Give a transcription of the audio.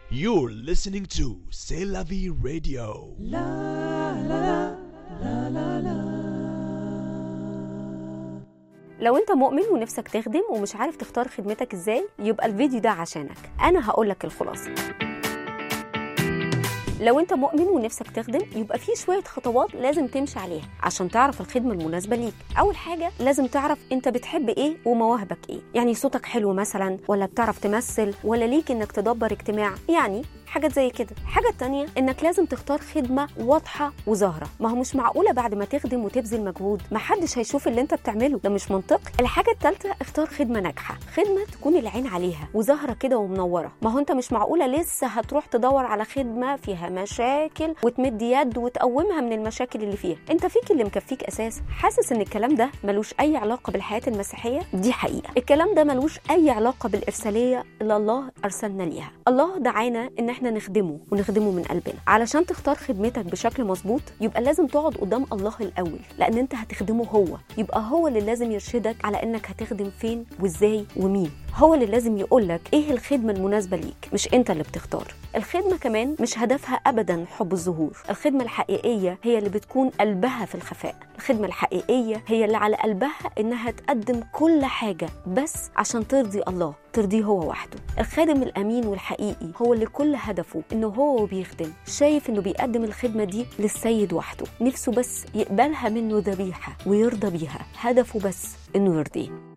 You're listening to C'est la vie radio. لو انت مؤمن ونفسك تخدم ومش عارف تختار خدمتك ازاي يبقى الفيديو ده عشانك انا هقولك الخلاصه لو انت مؤمن ونفسك تخدم يبقى في شويه خطوات لازم تمشي عليها عشان تعرف الخدمه المناسبه ليك اول حاجه لازم تعرف انت بتحب ايه ومواهبك ايه يعني صوتك حلو مثلا ولا بتعرف تمثل ولا ليك انك تدبر اجتماع يعني حاجات زي كده الحاجة التانية انك لازم تختار خدمة واضحة وظاهرة ما هو مش معقولة بعد ما تخدم وتبذل مجهود ما حدش هيشوف اللي انت بتعمله ده مش منطقي الحاجة التالتة اختار خدمة ناجحة خدمة تكون العين عليها وظاهرة كده ومنورة ما هو انت مش معقولة لسه هتروح تدور على خدمة فيها مشاكل وتمد يد وتقومها من المشاكل اللي فيها انت فيك اللي مكفيك اساسا حاسس ان الكلام ده ملوش اي علاقة بالحياة المسيحية دي حقيقة الكلام ده ملوش اي علاقة بالارسالية اللي الله ارسلنا ليها الله دعانا ان احنا نخدمه ونخدمه من قلبنا علشان تختار خدمتك بشكل مظبوط يبقى لازم تقعد قدام الله الاول لان انت هتخدمه هو يبقى هو اللي لازم يرشدك على انك هتخدم فين وازاي ومين هو اللي لازم يقولك ايه الخدمه المناسبه ليك مش انت اللي بتختار الخدمه كمان مش هدفها ابدا حب الظهور الخدمه الحقيقيه هي اللي بتكون قلبها في الخفاء الخدمه الحقيقيه هي اللي على قلبها انها تقدم كل حاجه بس عشان ترضي الله ترضيه هو وحده الخادم الامين والحقيقي هو اللي كل هدفه انه هو بيخدم شايف انه بيقدم الخدمه دي للسيد وحده نفسه بس يقبلها منه ذبيحه ويرضى بيها هدفه بس انه يرضيه